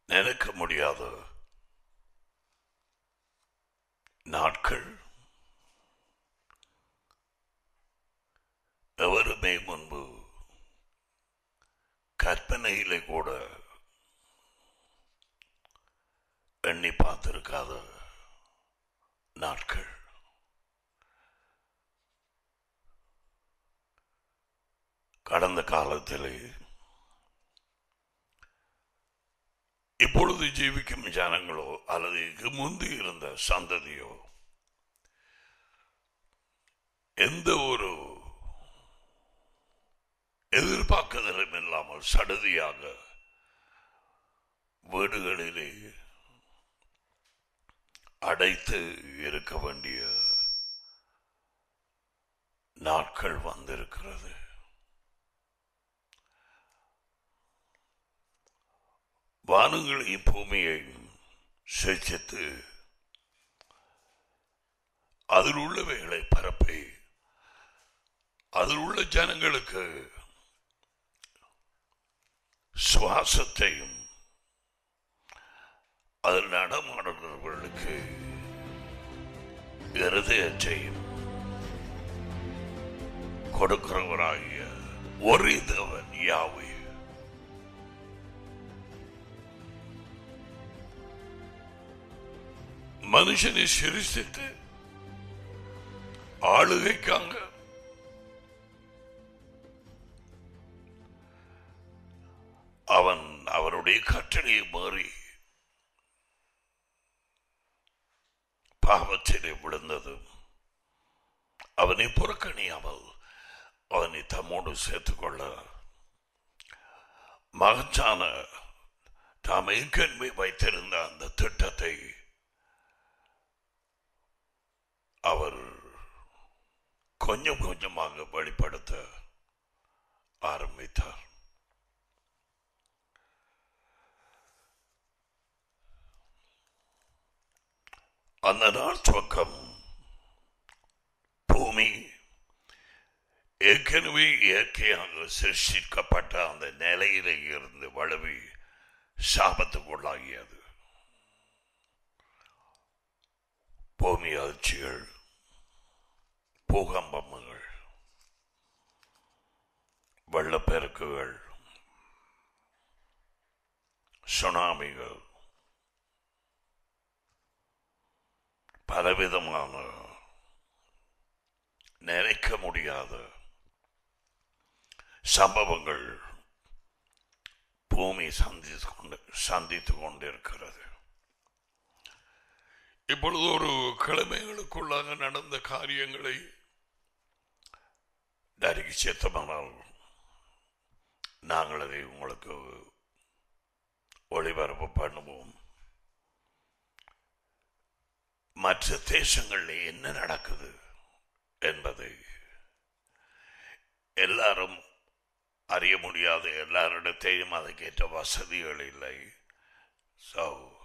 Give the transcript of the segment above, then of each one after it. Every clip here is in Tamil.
நினைக்க முடியாத நாட்கள் எவருமே முன்பு கற்பனையிலே கூட எண்ணி பார்த்திருக்காத நாட்கள் கடந்த காலத்திலே இப்பொழுது ஜீவிக்கும் ஜனங்களோ அல்லது இதுக்கு முந்தி இருந்த சந்ததியோ எந்த ஒரு எதிர்பார்க்குதலும் இல்லாமல் சடுதியாக வீடுகளிலே அடைத்து இருக்க வேண்டிய நாட்கள் வந்திருக்கிறது வானங்களையும் பூமியையும் சிரிச்சித்து அதில் உள்ளவைகளை பரப்பி அதில் உள்ள ஜனங்களுக்கு சுவாசத்தையும் அதில் நடமாடுகிறவர்களுக்கு இருதயத்தையும் கொடுக்கிறவராகிய ஒரு தேவன் யாவே மனுஷனை சிரிசித்து ஆளுகைக்காங்க அவன் அவருடைய கட்டளையை மாறி பாவத்திலே விழுந்ததும் அவனை புறக்கணியாமல் அவனை தம்மோடு சேர்த்துக்கொள்ள மகச்சான தாம் ஏற்கனவே வைத்திருந்த அந்த திட்டத்தை அவர் கொஞ்சம் கொஞ்சமாக வெளிப்படுத்த ஆரம்பித்தார் அந்த நாள் துவக்கம் பூமி ஏற்கனவே இயற்கையாக சிருஷ்டிக்கப்பட்ட அந்த நிலையிலே இருந்து வளவி சாபத்துக்குள்ளாகியது பூமி அதிர்ச்சிகள் பூகம்பங்கள் வெள்ளப்பெருக்குகள் சுனாமிகள் பலவிதமான நினைக்க முடியாத சம்பவங்கள் பூமி சந்தித்து கொண்டு சந்தித்துக் கொண்டிருக்கிறது இப்பொழுது ஒரு கிழமைகளுக்குள்ளாக நடந்த காரியங்களை நறுக்கி சித்தமானால் நாங்கள் அதை உங்களுக்கு ஒளிபரப்பு பண்ணுவோம் மற்ற தேசங்களில் என்ன நடக்குது என்பதை எல்லாரும் அறிய முடியாது எல்லாரிடத்தையும் அதுக்கேற்ற வசதிகள் இல்லை ஸோ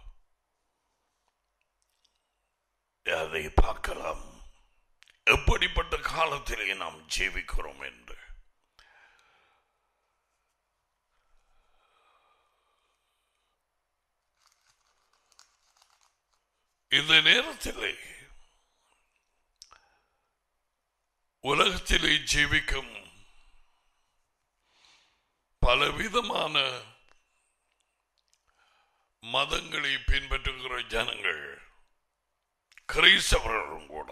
அதை பார்க்கலாம் எப்படிப்பட்ட காலத்திலே நாம் ஜீவிக்கிறோம் என்று இந்த நேரத்திலே உலகத்திலே ஜீவிக்கும் பலவிதமான மதங்களை பின்பற்றுகிற ஜனங்கள் கிறிஸ்தவர்களும் கூட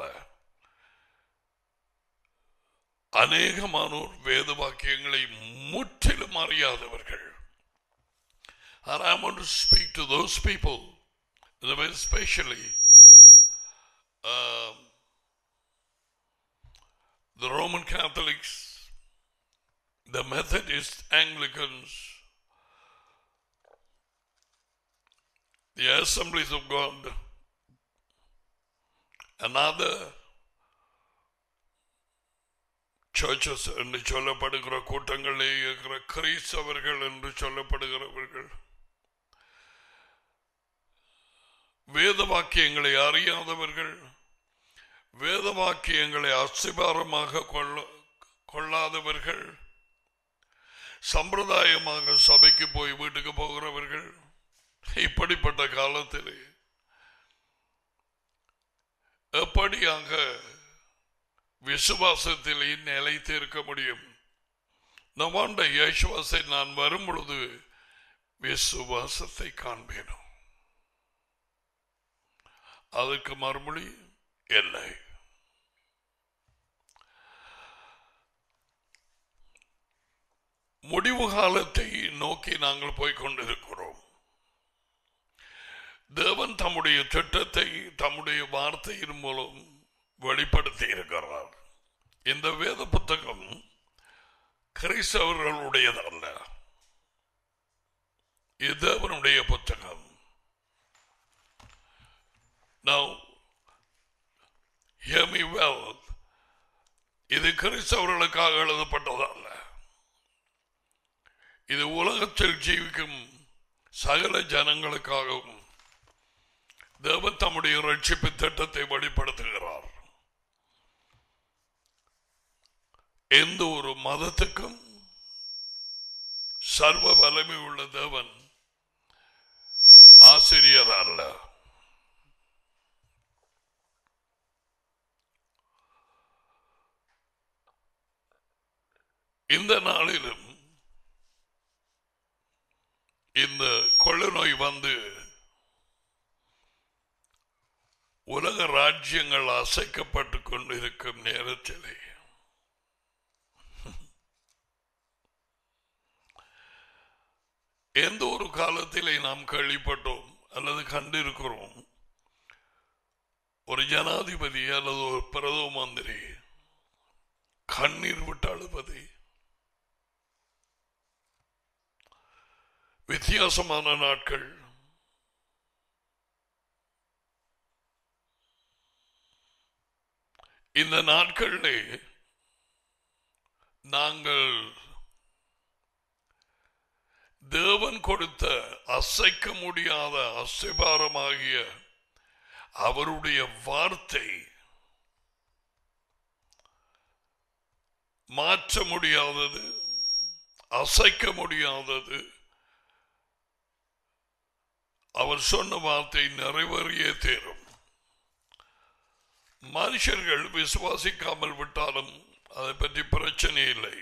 அநேகமானோர் வேத வாக்கியங்களை முற்றிலும் அறியாதவர்கள் And I want to speak to those people, especially um, the Roman Catholics, the Methodist Anglicans, the Assemblies of God, and other churches என்று சொல்லப்படுகிற கூட்டங்களே இருக்கிற கிறிஸ்தவர்கள் என்று சொல்லப்படுகிறவர்கள் வேத வாக்கியங்களை அறியாதவர்கள் வேத வாக்கியங்களை அஸ்திபாரமாக கொள்ள கொள்ளாதவர்கள் சம்பிரதாயமாக சபைக்கு போய் வீட்டுக்கு போகிறவர்கள் இப்படிப்பட்ட காலத்திலே எப்படியாக விசுவாசத்திலே நிலைத்து இருக்க முடியும் நவாண்ட யேசுவாசை நான் வரும் பொழுது விசுவாசத்தை காண்பேனோ அதற்கு மறுமொழி இல்லை முடிவு காலத்தை நோக்கி நாங்கள் போய்க் கொண்டிருக்கிறோம் தேவன் தம்முடைய திட்டத்தை தம்முடைய வார்த்தையின் மூலம் வெளிப்படுத்தி இருக்கிறார் இந்த வேத புத்தகம் கிறிஸ்தவர்களுடையதல்ல இது தேவனுடைய புத்தகம் Now, hear me well. இது கிறிஸ்தவர்களுக்காக எழுதப்பட்டதல்ல இது உலகத்தில் ஜீவிக்கும் சகல ஜனங்களுக்காகவும் தேவன் தம்முடைய ரட்சிப்பு திட்டத்தை வெளிப்படுத்துகிறார் எந்த ஒரு மதத்துக்கும் சர்வ வலிமை உள்ள தேவன் ஆசிரியர் அல்ல இந்த நாளிலும் இந்த கொள்ள நோய் வந்து உலக ராஜ்யங்கள் அசைக்கப்பட்டு கொண்டிருக்கும் நேரத்திலே எந்த ஒரு காலத்திலே நாம் கேள்விப்பட்டோம் அல்லது கண்டிருக்கிறோம் ஒரு ஜனாதிபதி அல்லது ஒரு பிரதம மந்திரி கண்ணீர் விட்டு அழுவது வித்தியாசமான நாட்கள் இந்த நாட்களிலே நாங்கள் தேவன் கொடுத்த அசைக்க முடியாத அசைபாரமாகிய அவருடைய வார்த்தை மாற்ற முடியாதது அசைக்க முடியாதது அவர் சொன்ன வார்த்தை நிறைவேறியே தேரும் மனுஷர்கள் விசுவாசிக்காமல் விட்டாலும் அதை பற்றி பிரச்சனை இல்லை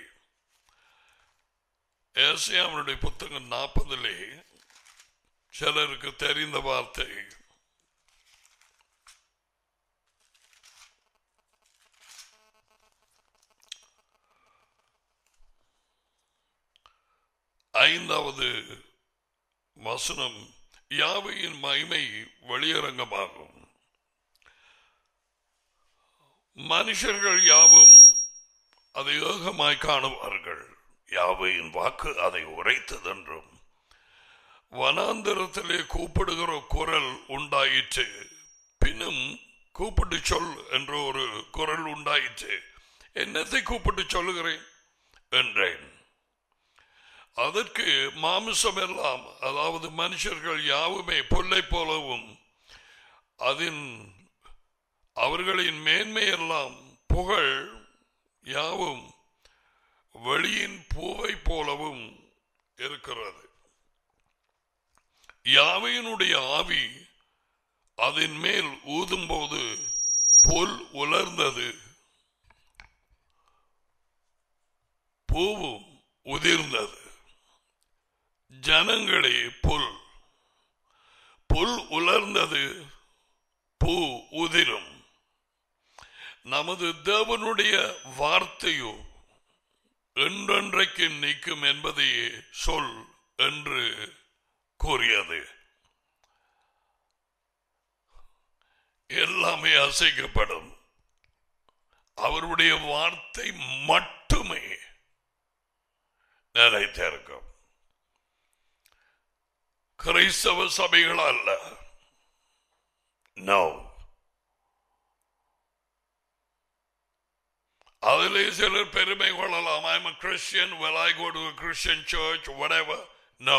ஏசியாவுடைய புத்தகம் நாற்பதிலே சிலருக்கு தெரிந்த வார்த்தை ஐந்தாவது வசனம் யாவையின் மகிமை வெளியரங்கமாகும் மனுஷர்கள் யாவும் அதை ஏகமாய் காணுவார்கள் யாவையின் வாக்கு அதை உரைத்ததென்றும் வனாந்திரத்திலே கூப்பிடுகிற குரல் உண்டாயிற்று பின்னும் கூப்பிட்டு சொல் என்ற ஒரு குரல் உண்டாயிற்று என்னத்தை கூப்பிட்டு சொல்லுகிறேன் என்றேன் அதற்கு மாமிசம் எல்லாம் அதாவது மனுஷர்கள் யாவுமே புல்லை போலவும் அதன் அவர்களின் மேன்மையெல்லாம் புகழ் யாவும் வெளியின் பூவை போலவும் இருக்கிறது யாவையினுடைய ஆவி அதன் மேல் ஊதும்போது புல் உலர்ந்தது பூவும் உதிர்ந்தது ஜனங்களே புல் புல் உலர்ந்தது பூ உதிரும் நமது தேவனுடைய வார்த்தையோ என்றென்றைக்கு நிற்கும் என்பதையே சொல் என்று கூறியது எல்லாமே அசைக்கப்படும் அவருடைய வார்த்தை மட்டுமே நிலைத்திருக்கும் கிறிஸ்தவ சபைகள் அல்ல நோ அதிலே சிலர் பெருமை கொள்ளலாம் I'm a Christian well I go to a Christian church whatever no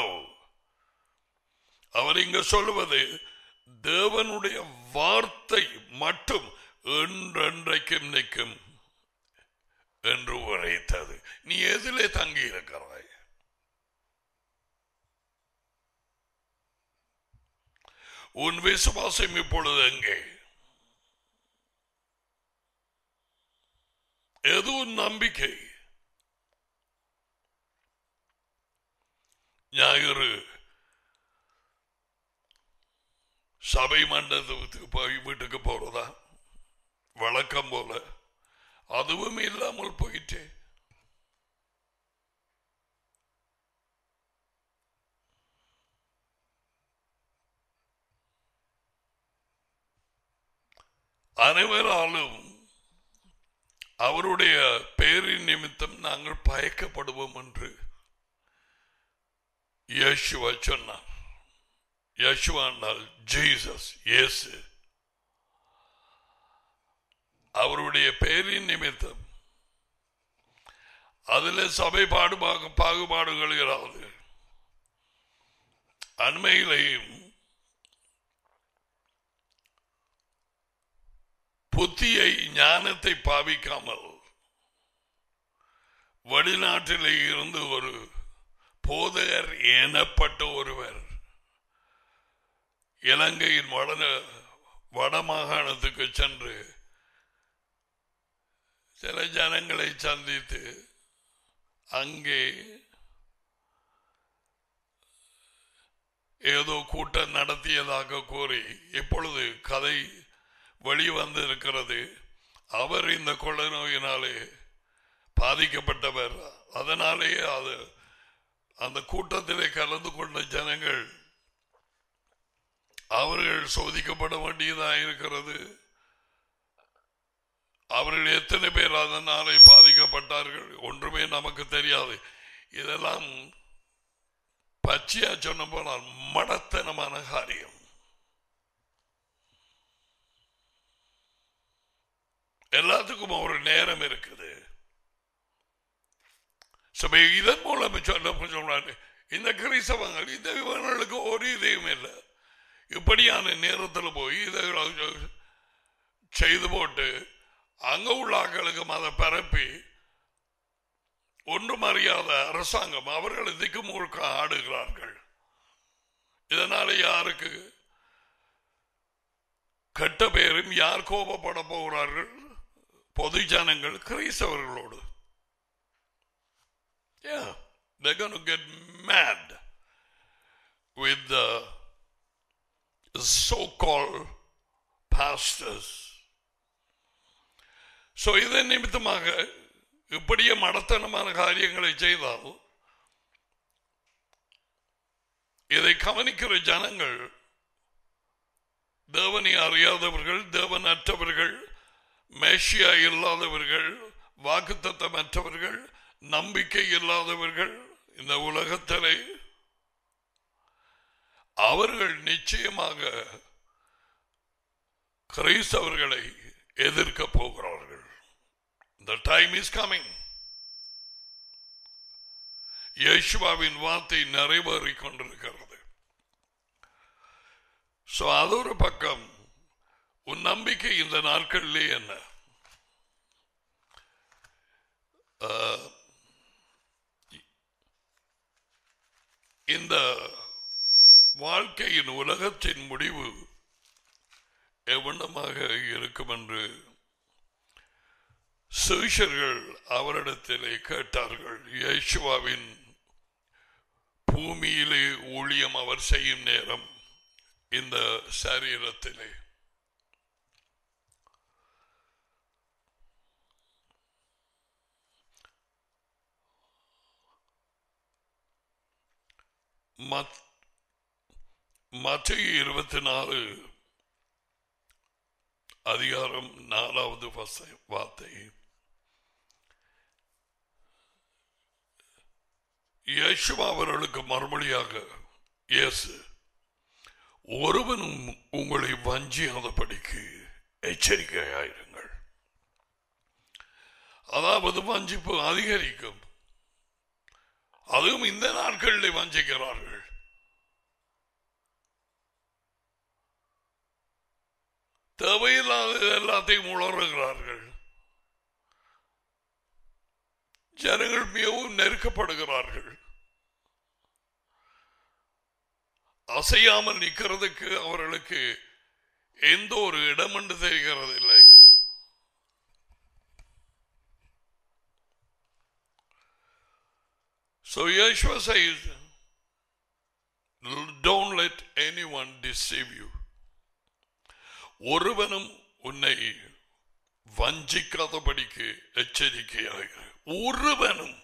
அவர் இங்க சொல்லுவது தேவனுடைய வார்த்தை மட்டும் என்றென்றைக்கும் நிற்கும் என்று உரைத்தது நீ எதிலே தங்கி இருக்கிறாய் உன் விசுவாசம் இப்பொழுது எங்கே எது உன் நம்பிக்கை ஞாயிறு சபை மண்டபத்துக்கு போய் வீட்டுக்கு போறதா வழக்கம் போல அதுவும் இல்லாமல் போயிட்டே அனைவராலும் அவருடைய பெயரின் நிமித்தம் நாங்கள் பயக்கப்படுவோம் என்று யேசுவா சொன்னார் யேசுவா என்றால் ஜீசஸ் இயேசு அவருடைய பெயரின் நிமித்தம் அதில் சபை பாடுபாக பாகுபாடுகள் இராது அண்மையிலேயும் புத்தியை ஞானத்தை பாவிக்காமல் வெளிநாட்டிலே இருந்து ஒரு போதகர் எனப்பட்ட ஒருவர் இலங்கையின் வட வடமாகாணத்துக்கு சென்று சில ஜனங்களை சந்தித்து அங்கே ஏதோ கூட்டம் நடத்தியதாக கூறி இப்பொழுது கதை வெளிவந்து இருக்கிறது அவர் இந்த கொள்ளை நோயினாலே பாதிக்கப்பட்டவர் அதனாலேயே அது அந்த கூட்டத்திலே கலந்து கொண்ட ஜனங்கள் அவர்கள் சோதிக்கப்பட வேண்டியதாக இருக்கிறது அவர்கள் எத்தனை பேர் அதனாலே பாதிக்கப்பட்டார்கள் ஒன்றுமே நமக்கு தெரியாது இதெல்லாம் பச்சையா சொன்ன போனால் மடத்தனமான காரியம் எல்லாத்துக்கும் ஒரு நேரம் இருக்குது சபை இதன் மூலம் சொல்ல சொல்றாரு இந்த கிறிஸ்தவங்கள் இந்த இவங்களுக்கு ஒரு இதையும் இல்லை இப்படியான நேரத்தில் போய் இதை செய்து போட்டு அங்க உள்ள ஆக்களுக்கு அதை பரப்பி ஒன்றும் அறியாத அரசாங்கம் அவர்கள் திக்கு முழுக்க ஆடுகிறார்கள் இதனால யாருக்கு கெட்ட பேரும் யார் கோபப்பட போகிறார்கள் பொது ஜனங்கள் கிறிஸ்தவர்களோடு Yeah, they're going to get mad with the so-called pastors. So இதன் நிமித்தமாக இப்படியே மடத்தனமான காரியங்களை செய்தால் இதை கவனிக்கிற ஜனங்கள் தேவனை அறியாதவர்கள் தேவனற்றவர்கள் மேஷியா இல்லாதவர்கள் வாக்குத்தத்தமற்றவர்கள் நம்பிக்கை இல்லாதவர்கள் இந்த உலகத்திலே அவர்கள் நிச்சயமாக கிறிஸ்தவர்களை எதிர்க்க போகிறார்கள் The time is coming. யேசுவாவின் வார்த்தை நிறைவேறிக் கொண்டிருக்கிறது சோ அது ஒரு பக்கம் உன் நம்பிக்கை இந்த நாட்களிலே என்ன ஆஹ், இந்த வாழ்க்கையின் உலகத்தின் முடிவு எவ்வளமாக இருக்கும் என்று சுவிஷர்கள் அவரிடத்திலே கேட்டார்கள் இயேசுவாவின் பூமியிலே ஊழியம் அவர் செய்யும் நேரம் இந்த சரீரத்திலே மத்- மத்திய இருபத்தி நாலு அதிகாரம் நாலாவது வச- வார்த்தை இயேசுவா அவர்களுக்கு மறுமொழியாக இயேசு ஒருவனும் உங்களை வஞ்சியாதபடிக்கு எச்சரிக்கையாயிருங்கள் அதாவது வஞ்சிப்பு அதிகரிக்கும் அதுவும் இந்த நாட்களில் வஞ்சிக்கிறார்கள் தேவையில்லாத எல்லாத்தையும் உணர்கிறார்கள் ஜனங்கள் மிகவும் நெருக்கப்படுகிறார்கள் அசையாமல் நிற்கிறதுக்கு அவர்களுக்கு எந்த ஒரு இடம் என்று தெரிகிறது இல்லை So Yeshua says, don't let anyone deceive you. ஒருவனும் உன்னை வஞ்சிக்காதபடிக்கு எச்சரிக்கையாக ஒருவனும்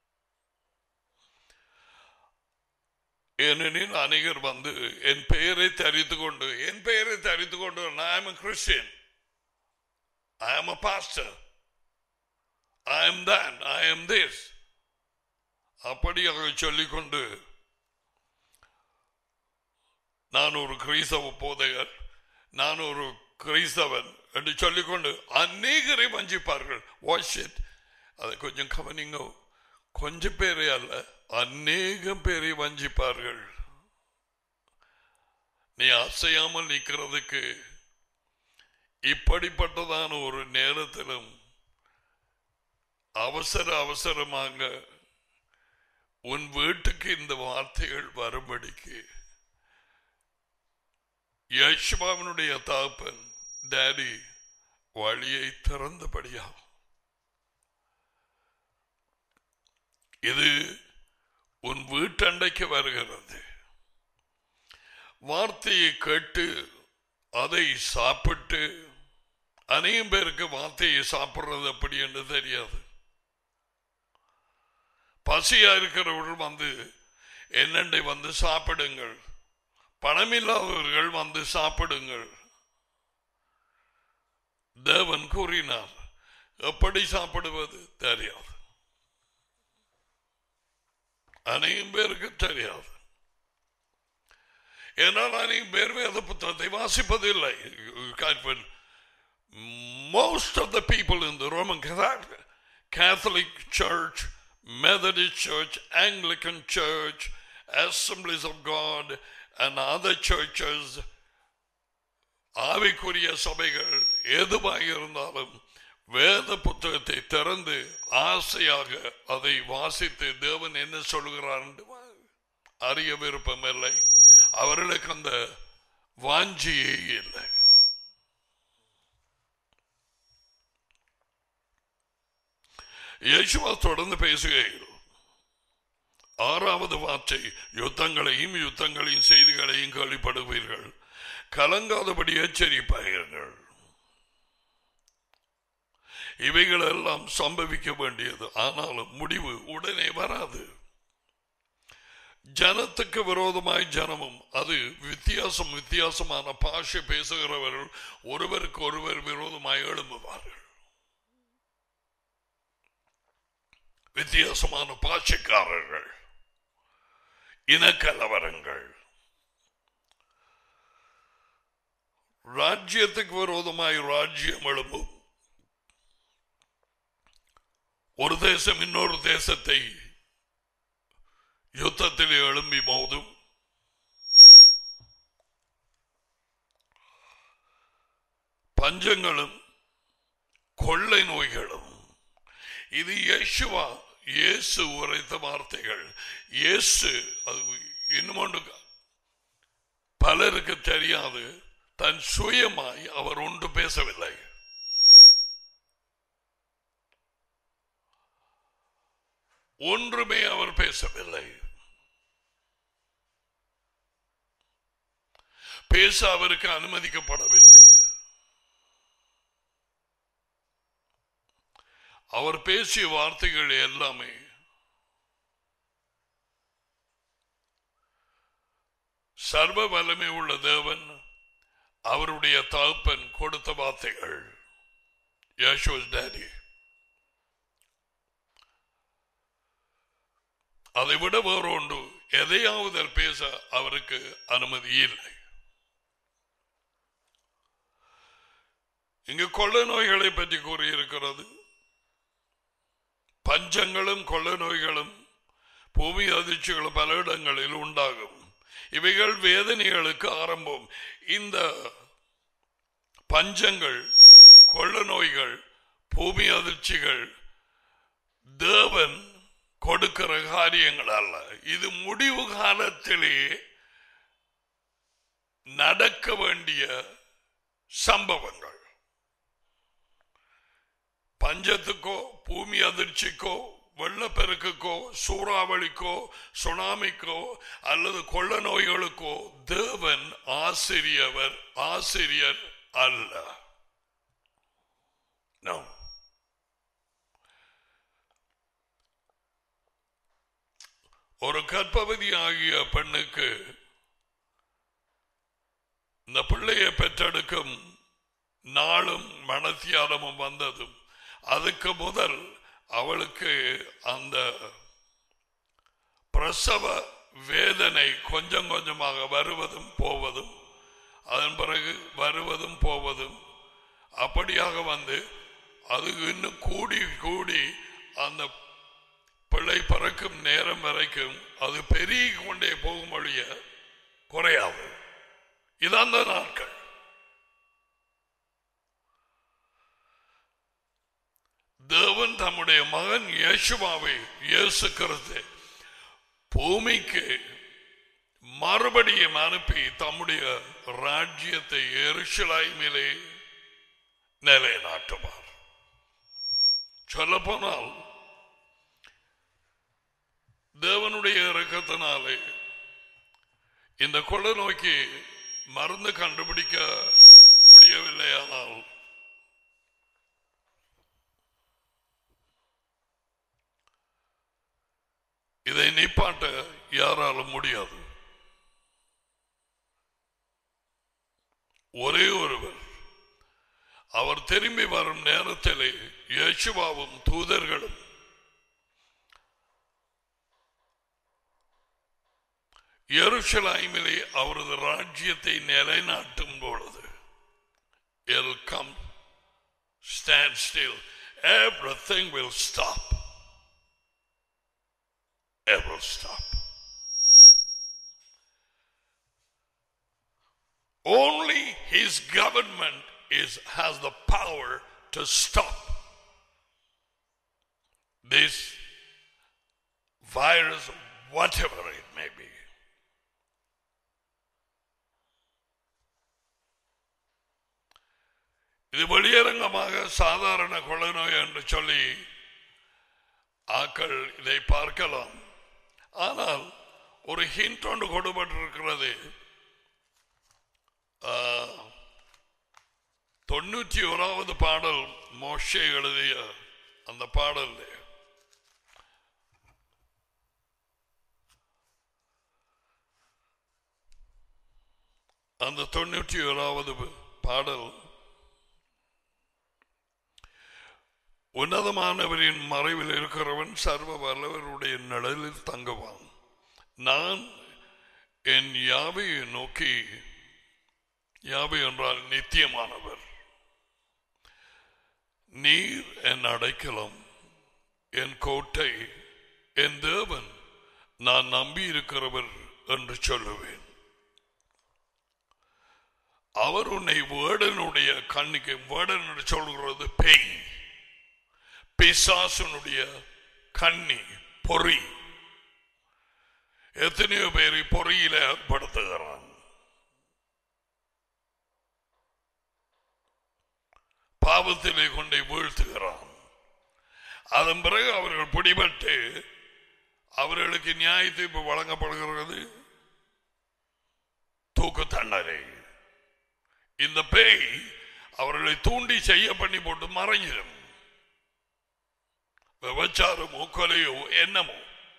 ஏனெனில் அநேகர் வந்து என் பெயரை தரித்து கொண்டு என் பெயரை தரித்து கொண்டு I am Christian I am a pastor I am தான் ஐ எம் திஸ் அப்படியாக சொல்லிக்கொண்டு நான் ஒரு கிறிஸ்தவ போதையர் நான் ஒரு கிறிஸ்தவன் என்று சொல்லிக்கொண்டு அநேகரை வஞ்சிப்பார்கள் வாஷ் இட் அதை கொஞ்சம் கவனிங்க கொஞ்சம் பேரே அல்ல அநேகம் பேரை வஞ்சிப்பார்கள் நீ அசையாமல் நிற்கிறதுக்கு இப்படிப்பட்டதான ஒரு நேரத்திலும் அவசர அவசரமாக உன் வீட்டுக்கு இந்த வார்த்தைகள் வரும்படிக்கு யஷ்மாவனுடைய தாப்பன் டேடி வழியை திறந்தபடியாகும் இது உன் வீட்டண்டைக்கு வருகிறது வார்த்தையை கேட்டு அதை சாப்பிட்டு அநேகம் பேருக்கு வார்த்தையை சாப்பிடுறது எப்படி என்று தெரியாது பசியா இருக்கிறவர்கள் வந்து என்னண்டை வந்து சாப்பிடுங்கள் பணமில்லாதவர்கள் வந்து சாப்பிடுங்கள் தேவன் கூறினார் எப்படி சாப்பிடுவது தெரியாது அநேகம் பேருக்கு தெரியாது ஏன்னால் அநேகம் பேர் வேத புத்தகத்தை வாசிப்பதில்லை most of the people in the Roman Catholic Church, Methodist Church, Anglican Church, Assemblies of God, and other churches, ஆவிக்குரிய சபைகள் எதுவாக இருந்தாலும் வேத புத்தகத்தை திறந்து ஆசையாக அதை வாசித்து தேவன் என்ன சொல்கிறார் என்று அறிய விருப்பம் இல்லை அவர்களுக்கு அந்த வாஞ்சியே இல்லை யேசுவா தொடர்ந்து பேசுகையில் ஆறாவது வார்த்தை யுத்தங்களையும் யுத்தங்களையும் செய்திகளையும் கேள்விப்படுவீர்கள் கலங்காதபடி எச்சரிப்பார்கள் இவைகள் எல்லாம் சம்பவிக்க வேண்டியது ஆனாலும் முடிவு உடனே வராது ஜனத்துக்கு விரோதமாய் ஜனமும் அது வித்தியாசம் வித்தியாசமான பாஷை பேசுகிறவர்கள் ஒருவருக்கு ஒருவர் விரோதமாய் எழும்புவார்கள் வித்தியாசமான பாஷைக்காரர்கள் இனக்கலவரங்கள் ராஜ்யத்துக்கு விரோதமாய் ராஜ்யம் எழும்பும் ஒரு தேசம் இன்னொரு தேசத்தை யுத்தத்தில் எழும்பி மோதும் பஞ்சங்களும் கொள்ளை நோய்களும் இது யேசுவா இயேசு உரைத்த வார்த்தைகள் இயேசு அது இன்னும் ஒன்று பலருக்கு தெரியாது தன் சுயமாய் அவர் ஒன்று பேசவில்லை ஒன்றுமே அவர் பேசவில்லை பேச அவருக்கு அனுமதிக்கப்படவில்லை அவர் பேசிய வார்த்தைகள் எல்லாமே சர்வ வல்லமை உள்ள தேவன் அவருடைய தகப்பன் கொடுத்த வார்த்தைகள் யசோஸ் டேடி அதை விட வேறொன்று எதையாவது பேச அவருக்கு அனுமதி இல்லை இங்கு கொள்ள நோய்களை பற்றி கூறியிருக்கிறது பஞ்சங்களும் கொள்ள நோய்களும் பூமி அதிர்ச்சிகளும் பல இடங்களில் உண்டாகும் இவைகள் வேதனைகளுக்கு ஆரம்பம் இந்த பஞ்சங்கள் கொள்ள நோய்கள் பூமி அதிர்ச்சிகள் தேவன் கொடுக்கிற காரியங்கள் அல்ல இது முடிவு காலத்திலே நடக்க வேண்டிய சம்பவங்கள் பஞ்சத்துக்கோ பூமி அதிர்ச்சிக்கோ வெள்ளப்பெருக்குக்கோ சூறாவளிக்கோ சுனாமிக்கோ அல்லது கொள்ள நோய்களுக்கோ தேவன் ஆசிரியவர் ஆசிரியர் அல்ல No. ஒரு கற்பவதி ஆகிய பெண்ணுக்கு இந்த பிள்ளையை பெற்றெடுக்கும் நாளும் மனத்தியாலமும் வந்ததும் அதுக்கு முதல் அவளுக்கு அந்த பிரசவ வேதனை கொஞ்சம் கொஞ்சமாக வருவதும் போவதும் அதன் பிறகு வருவதும் போவதும் அப்படியாக வந்து அது இன்னும் கூடி கூடி அந்த பிள்ளை பிறக்கும் நேரம் வரைக்கும் அது பெருகி கொண்டே போகும் வழிய குறையாது இதான் அந்த நாட்கள் தேவன் தம்முடைய மகன் இயேசுவாவை இயேசு கிறிஸ்து பூமிக்கு மறுபடியும் அனுப்பி தம்முடைய ராஜ்யத்தை எருசலாய்மிலே நிலைநாட்டுவார் சொல்ல போனால் தேவனுடைய இறக்கத்தினாலே இந்த கொள்ள நோக்கி மருந்து கண்டுபிடிக்க முடியவில்லையானால் இதை நிப்பாட்ட யாராலும் முடியாது ஒரே ஒருவர் அவர் திரும்பி வரும் நேரத்திலே யேசுவாவும் தூதர்களும் எருசலாய்மிலே அவரது ராஜ்யத்தை நிலைநாட்டும் பொழுது it'll come stand still everything will stop it will stop only his government is has the power to stop this virus whatever it may be இது வெளியரங்கமாக சாதாரண கொள்ளை நோய் என்று சொல்லி ஆக்கள் இதை பார்க்கலாம் ஆனால் ஒரு ஹிண்ட் ஒன்று கொடுபட்டிருக்கிறது ஆ, தொண்ணூற்றி ஓராவது பாடல் மோஷே எழுதிய அந்த பாடல் அந்த தொண்ணூற்றி ஓராவது பாடல் உன்னதமானவரின் மறைவில் இருக்கிறவன் சர்வ வல்லவருடைய நிழலில் தங்குவான் நான் என் யாவையை நோக்கி யாவை என்றால் நித்தியமானவர் நீர் என் அடைக்கலம் என் கோட்டை என் தேவன் நான் நம்பி இருக்கிறவர் என்று சொல்லுவேன் அவர் உன்னை வேடனுடைய கண்ணுக்கு வேடன் என்று சொல்கிறது பேய் பிசாசனுடைய கண்ணி பொறி எத்தனையோ பேரை பொறியில ஏற்படுத்துகிறான் பாவத்திலே கொண்டே வீழ்த்துகிறான் அதன் பிறகு அவர்கள் பிடிபட்டு அவர்களுக்கு நியாய தீர்ப்பு வழங்கப்படுகிறது தூக்கு தண்டனை இந்த பேய் அவர்களை தூண்டி செய்ய பண்ணி போட்டு மறைஞ்சிடும் விபச்சாரமோ கொலையோ என்னமோ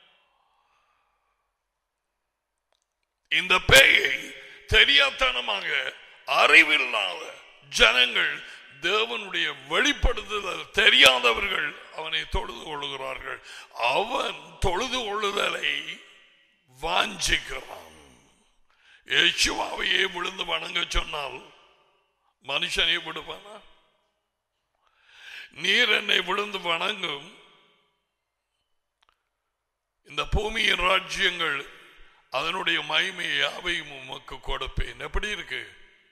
இந்த பேயை தெரியாத்தனமாக அறிவில்லாத ஜனங்கள் தேவனுடைய வெளிப்படுத்துதல் தெரியாதவர்கள் அவனை தொழுது கொள்ளுகிறார்கள் அவன் தொழுது கொள்ளுதலை வாஞ்சிக்கிறான் ஏசுவாவையே விழுந்து வணங்க சொன்னால் மனுஷனை விடுவானா நீர் என்னை விழுந்து வணங்கும் இந்த பூமியின் ராஜ்யங்கள் அதனுடைய மகிமையை யாவையும் உமக்கு கொடுப்பேன் எப்படி இருக்கு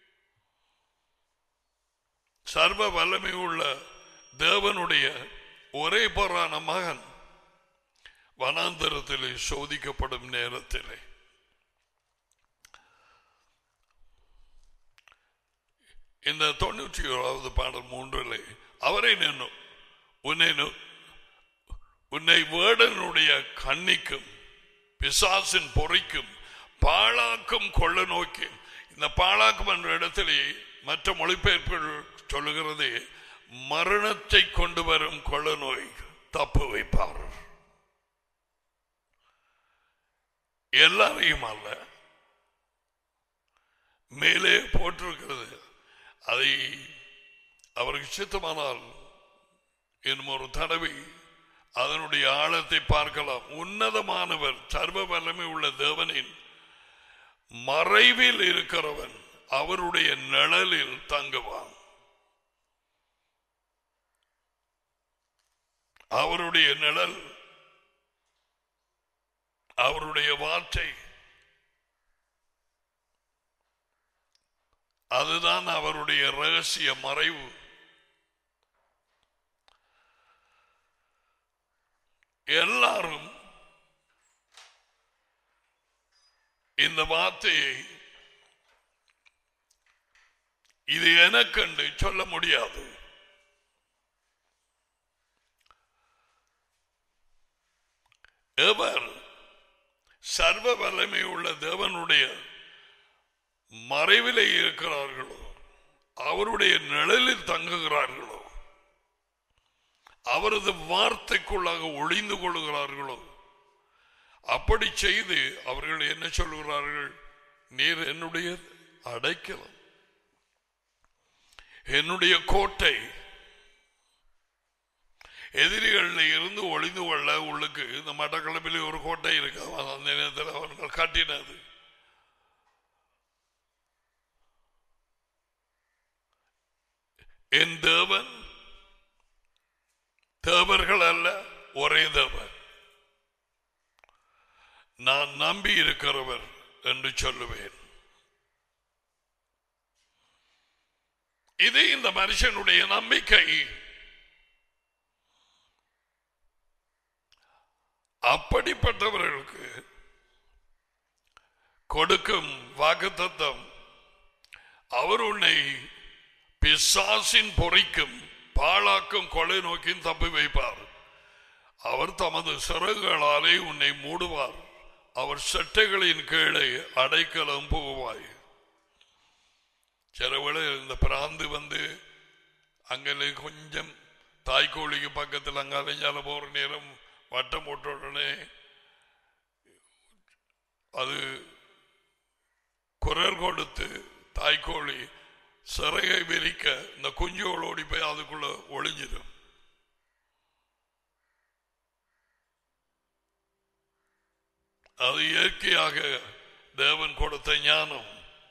சர்வ வல்லமை உள்ள தேவனுடைய ஒரே பொறான மகன் வனாந்தரத்திலே சோதிக்கப்படும் நேரத்திலே இந்த தொண்ணூற்றி ஓராவது பாடல் மூன்றிலே அவரை நின்னு உன்னை நு- உன்னை வேடனுடைய கண்ணிக்கும் பிசாசின் பொறிக்கும் பாழாக்கும் கொள்ள நோக்கி இந்த பாழாக்கும் என்ற இடத்திலே மற்ற மொழிபெயர்ப்புகள் சொல்லுகிறது மரணத்தை கொண்டு வரும் கொள்ள நோய் தப்பு வைப்பார் எல்லாரையும் அல்ல மேலே போட்டிருக்கிறது அதை அவருக்கு சித்தமானால் இன்னும் ஒரு தடவை அதனுடைய ஆழத்தை பார்க்கலாம் உன்னதமானவர் சர்வ வல்லமை உள்ள தேவனின் மறைவில் இருக்கிறவன் அவருடைய நிழலில் தங்குவான் அவருடைய நிழல் அவருடைய வார்த்தை அதுதான் அவருடைய ரகசிய மறைவு எல்லாரும் இந்த வார்த்தையை இது எனக்கென்று சொல்ல முடியாது எவர் சர்வ வல்லமை உள்ள தேவனுடைய மறைவிலே இருக்கிறார்களோ அவருடைய நிழலில் தங்குகிறார்களோ அவரது வார்த்தைக்குள்ளாக ஒளிந்து கொள்கிறார்களோ அப்படி செய்து அவர்கள் என்ன சொல்கிறார்கள் நீர் என்னுடைய அடைக்கலம் என்னுடைய கோட்டை எதிரிகளில் இருந்து ஒளிந்து கொள்ள உள்ளுக்கு இந்த மட்டக்களப்பில் ஒரு கோட்டை இருக்கு அவன் அந்த நேரத்தில் அவர்கள் கட்டினது என் தேவன் தேவர்கள் அல்ல ஒரே தேவன் நான் நம்பி இருக்கிறவர் என்று சொல்லுவேன் இது இந்த மனுஷனுடைய நம்பிக்கை அப்படிப்பட்டவர்களுக்கு கொடுக்கும் வாக்குத்தத்தம் அவர் உன்னை பிசாசின் பொறிக்கும் பாழாக்கும் கொலை நோக்கின் தப்பி வைப்பார் அவர் தமது சிறகுகளாலே உன்னை மூடுவார் அவர் சட்டைகளின் கீழே அடைக்கலம் போவாய் சில வேளை இந்த பிராந்து வந்து அங்கே கொஞ்சம் தாய்க்கோழிக்கு பக்கத்தில் அங்கே அலைஞ்சால போற நேரம் வட்டம் போட்ட உடனே அது குரல் கொடுத்து தாய்க்கோழி சிறகை விரிக்க இந்த குஞ்சோடு ஓடி போய் அதுக்குள்ள ஒளிஞ்சிடும் அது இயற்கையாக தேவன் கொடுத்த ஞானம்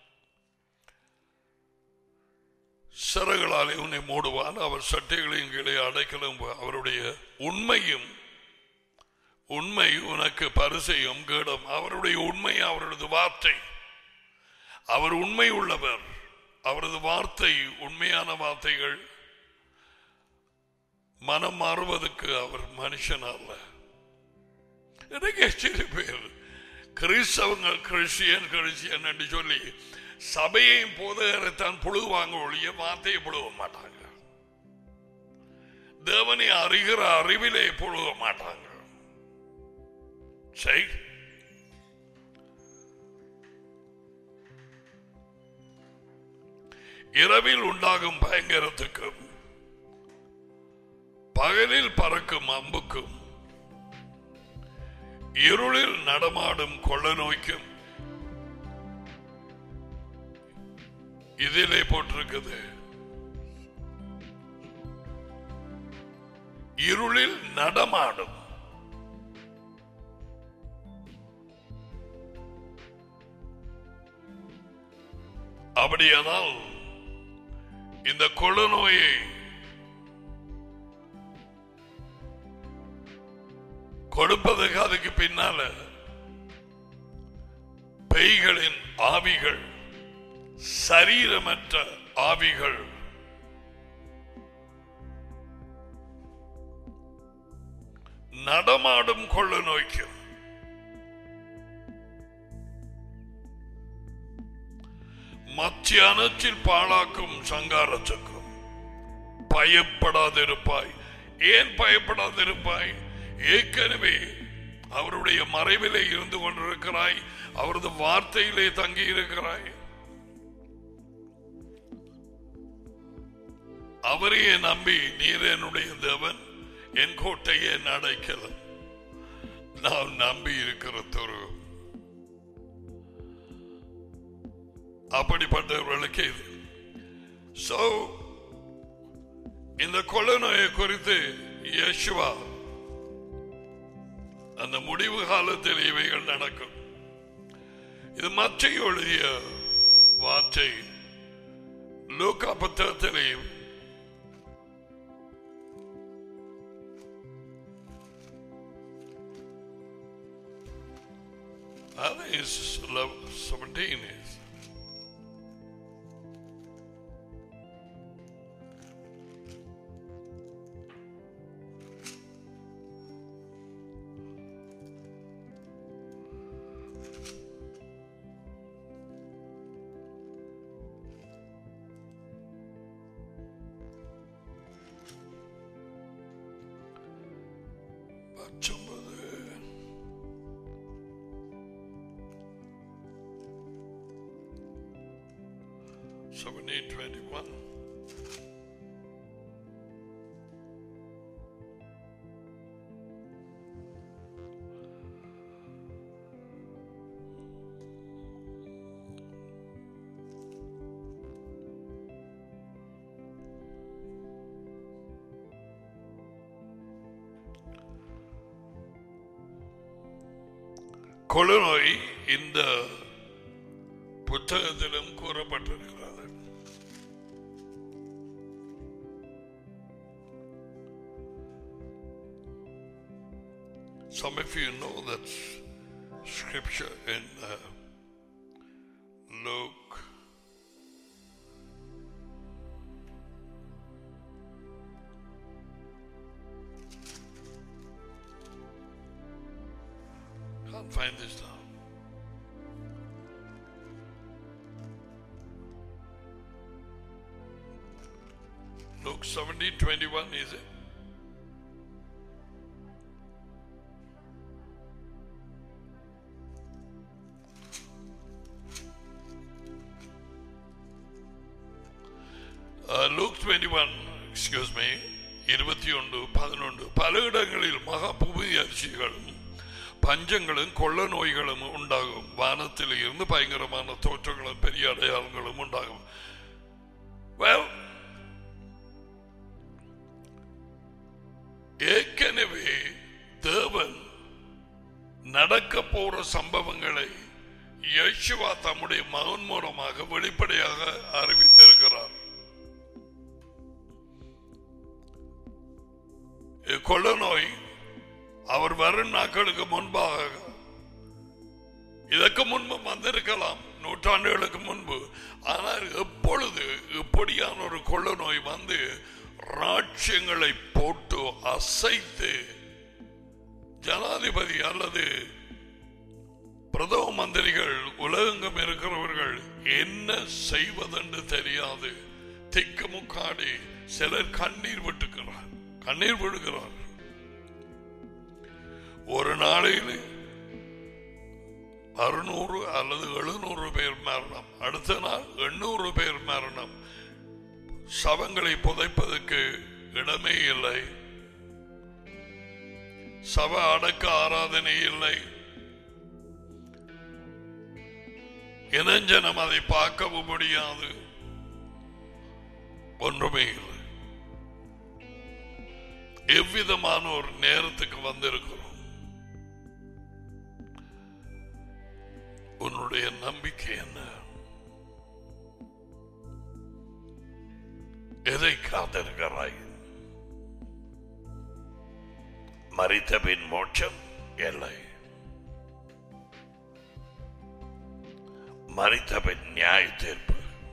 சிறகுகளாலே உன்னை மூடுவான் அவர் சட்டைகளின் கீழே அடைக்கலும் அவருடைய உண்மையும் உண்மை உனக்கு பரிசையும் கேடும் அவருடைய உண்மை அவரது வார்த்தை அவர் உண்மை உள்ளவர் அவரது வார்த்தை உண்மையான வார்த்தைகள் மனம் மாறுவதற்கு அவர் மனுஷன் அல்ல எனக்கு சில பேர் கிறிஸ்தவங்கள் கிறிஸ்டியன் கிறிஸ்டியன் என்று சொல்லி சபையையும் போதகரைத்தான் புழுவாங்க ஒழிய வார்த்தையை புழுவ மாட்டாங்க தேவனை அறிகிற அறிவிலே புழுவ மாட்டாங்க சரி இரவில் உண்டாகும் பயங்கரத்துக்கும் பகலில் பறக்கும் அம்புக்கும் இருளில் நடமாடும் கொள்ள நோய்க்கும் இதிலே போட்டிருக்குது இருளில் நடமாடும் அப்படியானால் இந்த கொள்ள நோயை கொடுப்பதற்கு அதுக்கு பின்னால பெய்களின் ஆவிகள் சரீரமற்ற ஆவிகள் நடமாடும் கொள்ள நோய்க்கும் மற்ற அச்சியானத்தில் பாழாக்கும் சங்கார சக்கரம் பயப்படாதிருப்பாய் ஏன் பயப்படாதிருப்பாய் ஏற்கனவே அவருடைய மறைவிலே இருந்து கொண்டிருக்கிறாய் அவரது வார்த்தையிலே தங்கி இருக்கிறாய் அவரையே நம்பி நீர் என்னுடைய தேவன் என் கோட்டையை அடைக்கலாம் நான் நம்பி இருக்கிற துரு அப்படிப்பட்டவர்களுக்கு இது சோ இந்த கொள்ள நோயை குறித்து யேசுவா அந்த முடிவு காலத்தில் இவைகள் நடக்கும் இது மற்ற எழுதிய வார்த்தை லூக்கா புத்தகத்திலேயும் I think it's 11, 17 is. பத்தொன்பது seventeen twenty one. கொழுநோய் இந்த புத்தகத்திலும் கூறப்பட்டிருக்கிறது Some of you know that scripture in uh, Luke. Can't find this now. Luke 17 21 is it? Luke twenty one excuse me இருபத்தி ஒன்று பதினொன்று பல இடங்களில் மகா புவியர்ச்சிகளும் பஞ்சங்களும் கொள்ள நோய்களும் உண்டாகும் வானத்தில் இருந்து பயங்கரமான தோற்றங்களும் பெரிய அடையாளங்களும் உண்டாகும் Well, ஏற்கனவே தேவன் நடக்க போற சம்பவங்களை யேசுவா தம்முடைய மகன் மூலமாக வெளிப்படையாக அறிவித்திருக்கிறார் கொள்ள நோய் அவர் வரும் நாட்களுக்கு முன்பாக இதற்கு முன்பு வந்திருக்கலாம் நூற்றாண்டுகளுக்கு முன்பு ஆனால் எப்பொழுது இப்படியான ஒரு கொள்ள நோய் வந்து ராட்சியங்களை போட்டு அசைத்து ஜனாதிபதி அல்லது பிரதம மந்திரிகள் உலகெங்கும் இருக்கிறவர்கள் என்ன செய்வதென்று தெரியாது திக்கு முக்காடி சிலர் கண்ணீர் விட்டுக்கிறார் கண்ணீர் விடுகிறார் ஒரு நாளையில் அறுநூறு அல்லது எழுநூறு பேர் மரணம் அடுத்த நாள் எண்ணூறு பேர் மரணம் சவங்களை புதைப்பதற்கு இடமே இல்லை சவ அடக்க ஆராதனை இல்லை இனஞ்சனம் அதை பார்க்கவும் முடியாது ஒன்றுமே இல்லை எவ்விதமான ஒரு நேரத்துக்கு வந்திருக்கிறோம் உன்னுடைய நம்பிக்கை என்ன எதை காத்திருக்கிறாய் மறித்த பின் மோட்சம் இல்லை மறித்த பின் நியாய தீர்ப்பு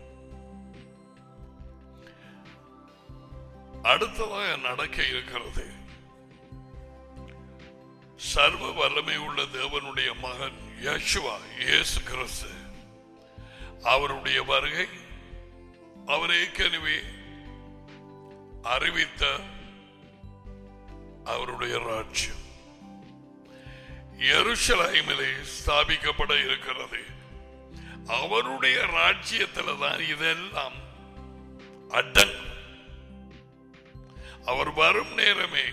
அடுத்ததாக நடக்க இருக்கிறது சர்வ வல்லமை உள்ள தேவனுடைய மகன் யேசுவா இயேசு கிறிஸ்து அவருடைய வருகை அவர் ஏற்கனவே அறிவித்த அவருடைய ராஜ்யம் எருஷலேமிலே ஸ்தாபிக்கப்பட இருக்கிறது அவருடைய ராஜ்யத்தில் தான் இதெல்லாம் அடங்கும் அவர் வரும் நேரமே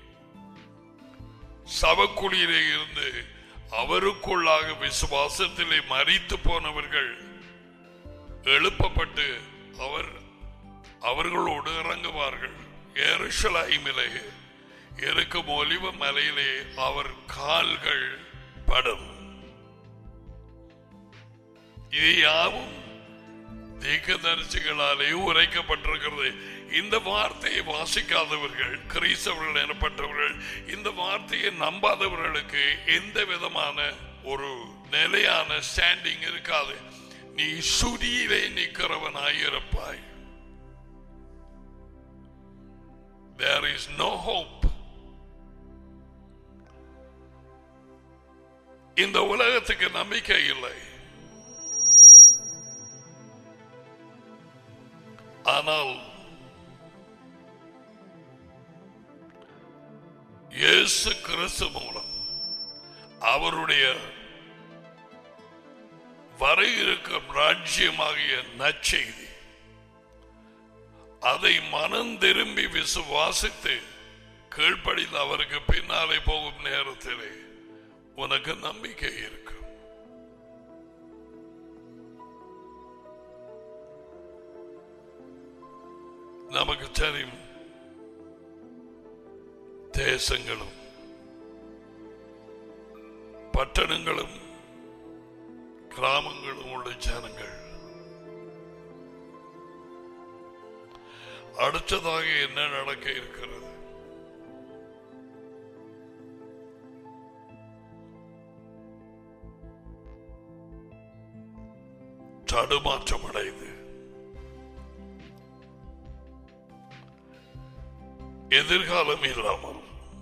சவக்குழியிலே இருந்து அவருக்குள்ளாக விசுவாசத்திலே மறித்து போனவர்கள் எழுப்பப்பட்டு அவர் அவர்களோடு இறங்குவார்கள் எருஷலாய்மிலே இருக்கும் ஒலிவ மலையிலே அவர் கால்கள் படும் இது யாவும் தீர்க்கதரிசிகளாலே உரைக்கப்பட்டிருக்கிறது இந்த வார்த்தையை வாசிக்காதவர்கள் கிறிஸ்தவர்கள் எனப்பட்டவர்கள் இந்த வார்த்தையை நம்பாதவர்களுக்கு எந்த விதமான ஒரு நிலையான ஸ்டாண்டிங் இருக்காது நீ சுதியிலே நிற்கிறவனாயிருப்பாய் There is no hope. இந்த உலகத்துக்கு நம்பிக்கை இல்லை ஆனால் இயேசு கிறிஸ்து மூலம் அவருடைய வர இருக்கும் ராஜ்யமாகிய நற்செய்தி அதை மனம் திரும்பி விசுவாசித்து கீழ்ப்படிந்து அவருக்கு பின்னாலே போகும் நேரத்திலே உனக்கு நம்பிக்கை இருக்கும் நமக்கு தெரியும் தேசங்களும் பட்டணங்களும் கிராமங்களும் உள்ள ஜனங்கள் அடுத்ததாக என்ன நடக்க இருக்கிறது தடுமாற்றம் அடைந்து எதிர்காலம் இல்லாமல்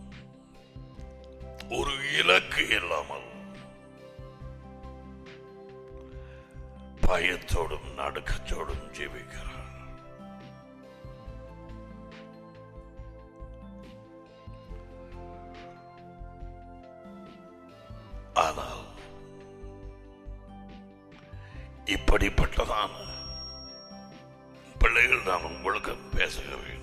ஒரு இலக்கு இல்லாமல் பயத்தோடும் நடுக்கத்தோடும் ஜீவிக்கிறார் ஆனால் இப்படிப்பட்டதான பிள்ளைகள் நான் உங்களுக்கு பேசுகிறேன்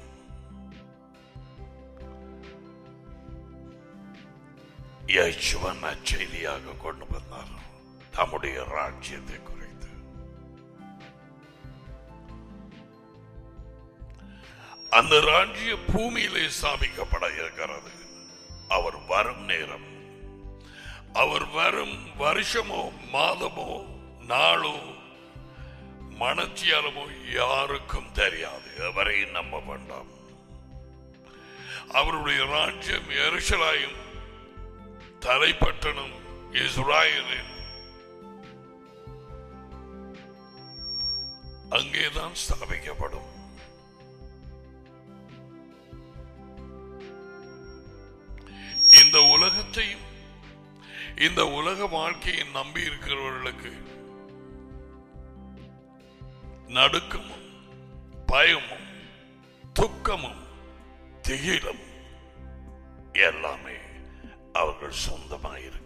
யேசுவன் நற்செய்தியாக கொண்டு வந்தார் தம்முடைய ராஜ்யத்தை குறித்து அந்த ராஜ்ய பூமியிலே ஸ்தாபிக்கப்பட இருக்கிறது அவர் வரும் நேரம் அவர் வரும் வருஷமோ மாதமோ நாளோ மனத்தியாலமோ யாருக்கும் தெரியாது அவரை நம்ப வேண்டாம் அவருடைய ராஜ்யம் எருசலாயும் தலைப்பட்டணம் இஸ்ராயலின் அங்கேதான் ஸ்தாபிக்கப்படும் இந்த உலகத்தையும் இந்த உலக வாழ்க்கையை நம்பி இருக்கிறவர்களுக்கு நடுக்கமும் பயமும் துக்கமும் திகிலும் எல்லாமே அவர்கள் சொந்தமாயிருக்கு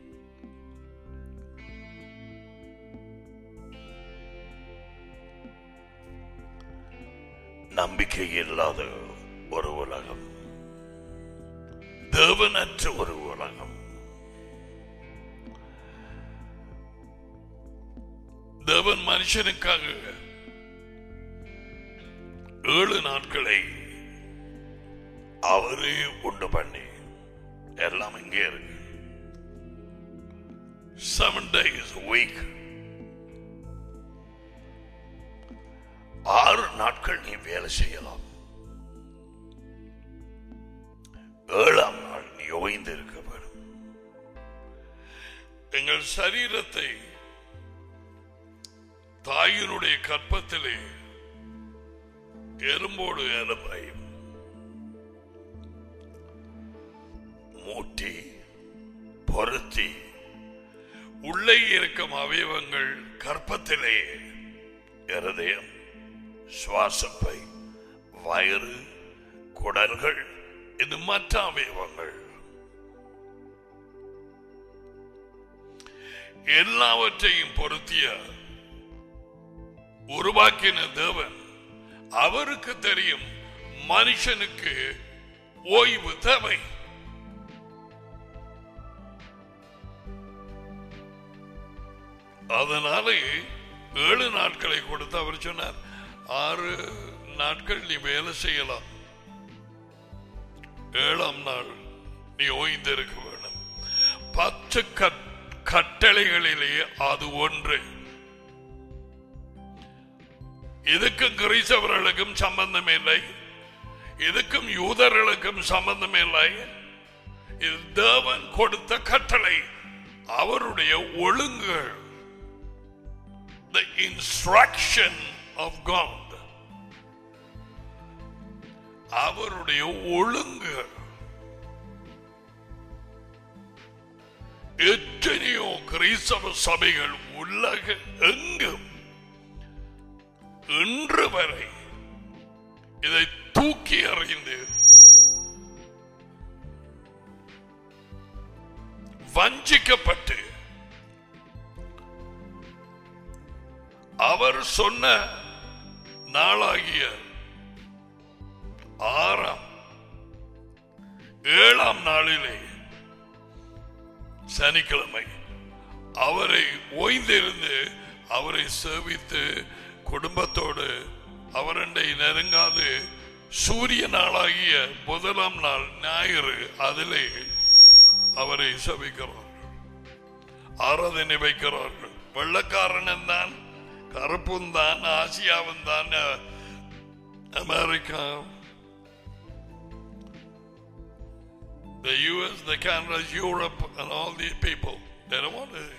நம்பிக்கை இல்லாத ஒரு உலகம் தேவனற்ற ஒரு உலகம் தேவன் மனுஷனுக்காக ஏழு நாட்களை அவரே உண்டு பண்ணி எல்லாம் இங்கே இருக்கு செவன் டேஸ் வீக் ஆறு நாட்கள் நீ வேலை செய்யலாம் ஏழாம் நாள் நீ ஓய்ந்து இருக்க வேண்டும் எங்கள் சரீரத்தை தாயினுடைய கற்பத்திலே எறும்போடு எலும்பையும் மூட்டி பொருத்தி உள்ளே இருக்கும் அவயவங்கள் கற்பத்திலே இருதயம் சுவாசப்பை வயிறு குடல்கள் இது மற்ற அவயவங்கள் எல்லாவற்றையும் பொருத்திய உருவாக்கின தேவன் அவருக்கு தெரியும் மனுஷனுக்கு ஓய்வு தேவை அதனாலே ஏழு நாட்களை கொடுத்து அவர் சொன்னார் ஆறு நாட்கள் நீ வேலை செய்யலாம் ஏழாம் நாள் நீ ஓய்ந்திருக்க வேண்டும் பத்து கட்- கட்டளைகளிலே அது ஒன்று இதுக்கும் கிறிஸ்தவர்களுக்கும் சம்பந்தம் இல்லை இதுக்கும் யூதர்களுக்கும் சம்பந்தம் இல்லை இது தேவன் கொடுத்த கட்டளை அவருடைய ஒழுங்குகள் the instruction of God அவருடைய ஒழுங்கு எத்தனையோ கிறிஸ்தவ சபைகள் உலக எங்கும் இன்று வரை இதை தூக்கி எறிந்து வஞ்சிக்கப்பட்டு அவர் சொன்ன நாளாகிய ஆறாம் ஏழாம் நாளிலே சனிக்கிழமை அவரை ஓய்ந்திருந்து அவரை சேவித்து குடும்பத்தோடு அவரண்டை நெருங்காது சூரிய நாளாகிய முதலாம் நாள் ஞாயிறு அதிலே அவரை சபிக்கிறார்கள் ஆராதனை வைக்கிறார்கள் வெள்ளக்காரன் தான் கருப்பும் தான் ஆசியாவும் தான் America the US, the Canada, Europe, and all these people. They don't want to.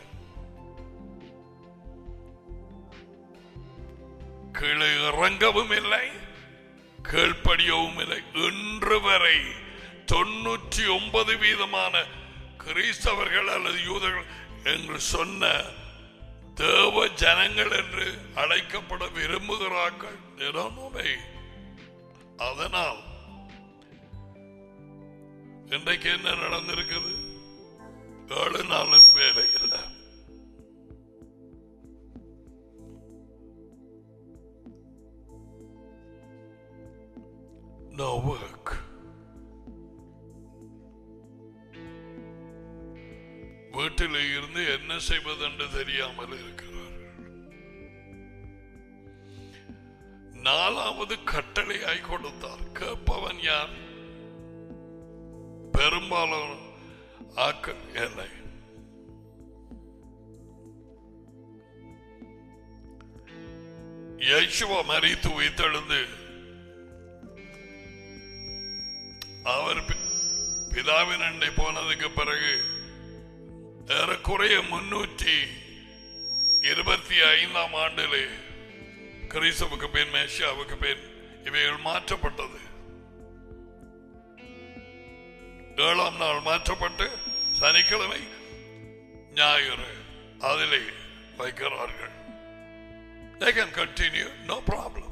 கீழே இறங்கவும் இல்லை கீழ்ப்படியவும் இல்லை இன்று வரை தொண்ணூற்றி ஒன்பது வீதமான கிறிஸ்தவர்கள் அல்லது யூதர்கள் என்று சொன்ன தேவ ஜனங்கள் என்று அழைக்கப்பட விரும்புகிறார்கள் They don't obey. அதனால் இன்றைக்கு என்ன நடந்திருக்குது ஏழு நாளும் வேலை இல்லை No work. வீட்டில் இருந்து என்ன செய்வதென்று தெரியாமல் இருக்கிறார்கள் நாலாவது கட்டளையாய் கொடுத்தார் கேட்பவன் யார் பெரும்பாலும் ஆக்கள் இல்லை யேசுவ மறித்து உயிர்த்தெழுந்து அவர் பி- பிதாவின் அண்டை போனதுக்கு பிறகு ஏறக்குறைய முன்னூற்றி இருபத்தி ஐந்தாம் ஆண்டிலே கிறிஸ்தவுக்கு பின் மேஷியாவுக்கு பின் இவைகள் மாற்றப்பட்டது ஏழாம் நாள் மாற்றப்பட்டு சனிக்கிழமை ஞாயிறு அதிலே வைக்கிறார்கள் They can continue, no problem.